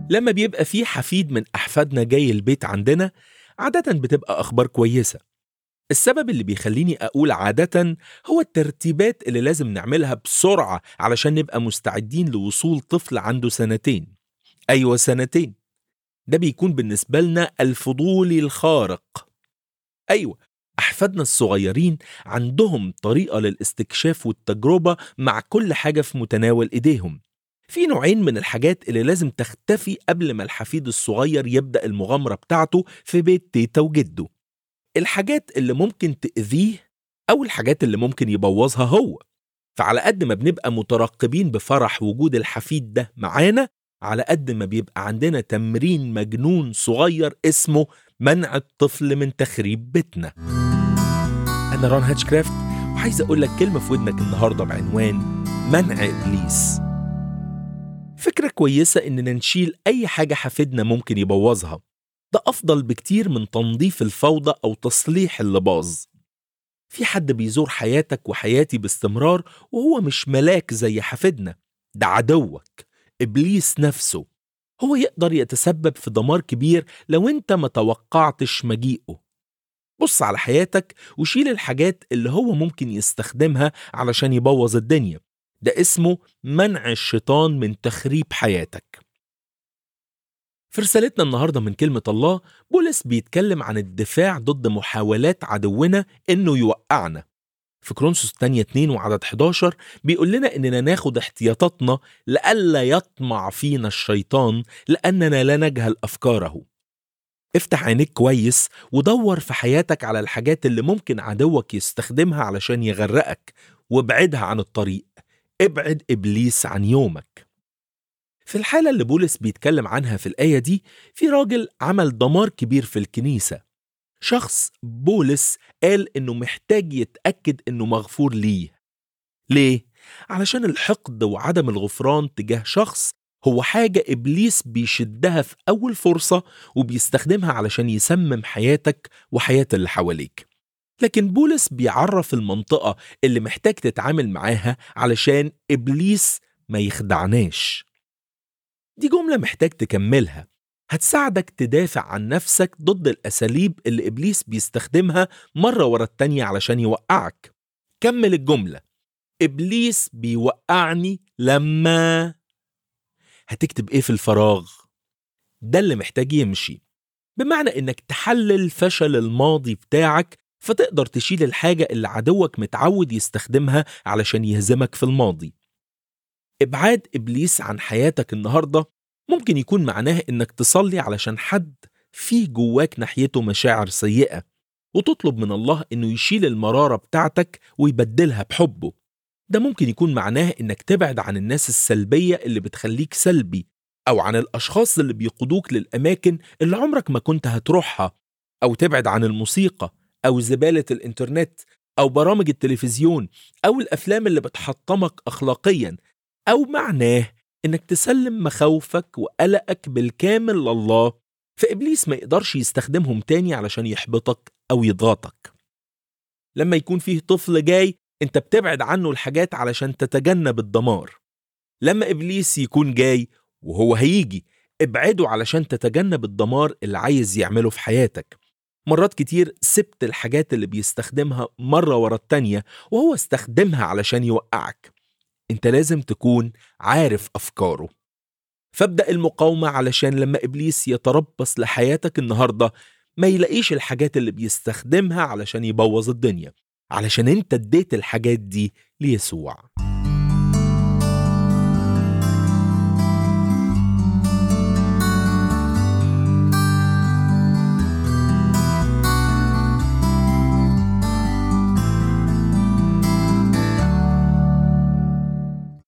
لما بيبقى في حفيد من أحفادنا جاي البيت عندنا عادة بتبقى أخبار كويسة السبب اللي بيخليني أقول عادة هو الترتيبات اللي لازم نعملها بسرعة علشان نبقى مستعدين لوصول طفل عنده سنتين أيوة سنتين ده بيكون بالنسبة لنا الفضولي الخارق أيوة أحفادنا الصغيرين عندهم طريقة للاستكشاف والتجربة مع كل حاجة في متناول إيديهم في نوعين من الحاجات اللي لازم تختفي قبل ما الحفيد الصغير يبدأ المغامرة بتاعته في بيت تيتا وجده الحاجات اللي ممكن تأذيه أو الحاجات اللي ممكن يبوظها هو فعلى قد ما بنبقى مترقبين بفرح وجود الحفيد ده معانا على قد ما بيبقى عندنا تمرين مجنون صغير اسمه منع الطفل من تخريب بيتنا أنا ران هاتشكرافت وعايز أقول لك كلمة في ودنك النهاردة بعنوان منع إبليس فكرة كويسة إننا نشيل أي حاجة حفيدنا ممكن يبوظها ده أفضل بكتير من تنظيف الفوضى أو تصليح اللي باظ في حد بيزور حياتك وحياتي باستمرار وهو مش ملاك زي حفيدنا ده عدوك إبليس نفسه هو يقدر يتسبب في دمار كبير لو انت ما توقعتش مجيئه بص على حياتك وشيل الحاجات اللي هو ممكن يستخدمها علشان يبوظ الدنيا ده اسمه منع الشيطان من تخريب حياتك في رسالتنا النهاردة من كلمة الله بولس بيتكلم عن الدفاع ضد محاولات عدونا انه يوقعنا في كرونسوس الثانية 2 وعدد 11 بيقول لنا إننا ناخد احتياطاتنا لئلا يطمع فينا الشيطان لأننا لا نجهل أفكاره. افتح عينيك كويس ودور في حياتك على الحاجات اللي ممكن عدوك يستخدمها علشان يغرقك وابعدها عن الطريق. ابعد إبليس عن يومك. في الحالة اللي بولس بيتكلم عنها في الآية دي في راجل عمل دمار كبير في الكنيسة شخص بولس قال انه محتاج يتاكد انه مغفور ليه ليه علشان الحقد وعدم الغفران تجاه شخص هو حاجة إبليس بيشدها في أول فرصة وبيستخدمها علشان يسمم حياتك وحياة اللي حواليك لكن بولس بيعرف المنطقة اللي محتاج تتعامل معاها علشان إبليس ما يخدعناش دي جملة محتاج تكملها هتساعدك تدافع عن نفسك ضد الأساليب اللي إبليس بيستخدمها مرة ورا التانية علشان يوقعك كمل الجملة إبليس بيوقعني لما هتكتب إيه في الفراغ ده اللي محتاج يمشي بمعنى إنك تحلل فشل الماضي بتاعك فتقدر تشيل الحاجة اللي عدوك متعود يستخدمها علشان يهزمك في الماضي إبعاد إبليس عن حياتك النهاردة ممكن يكون معناه إنك تصلي علشان حد في جواك ناحيته مشاعر سيئة وتطلب من الله إنه يشيل المرارة بتاعتك ويبدلها بحبه ده ممكن يكون معناه إنك تبعد عن الناس السلبية اللي بتخليك سلبي أو عن الأشخاص اللي بيقودوك للأماكن اللي عمرك ما كنت هتروحها أو تبعد عن الموسيقى أو زبالة الإنترنت أو برامج التلفزيون أو الأفلام اللي بتحطمك أخلاقيا أو معناه إنك تسلم مخاوفك وقلقك بالكامل لله فإبليس ما يقدرش يستخدمهم تاني علشان يحبطك أو يضغطك لما يكون فيه طفل جاي انت بتبعد عنه الحاجات علشان تتجنب الدمار لما إبليس يكون جاي وهو هيجي ابعده علشان تتجنب الدمار اللي عايز يعمله في حياتك مرات كتير سبت الحاجات اللي بيستخدمها مرة ورا التانية وهو استخدمها علشان يوقعك انت لازم تكون عارف أفكاره فابدأ المقاومة علشان لما إبليس يتربص لحياتك النهاردة ما يلاقيش الحاجات اللي بيستخدمها علشان يبوظ الدنيا علشان انت اديت الحاجات دي ليسوع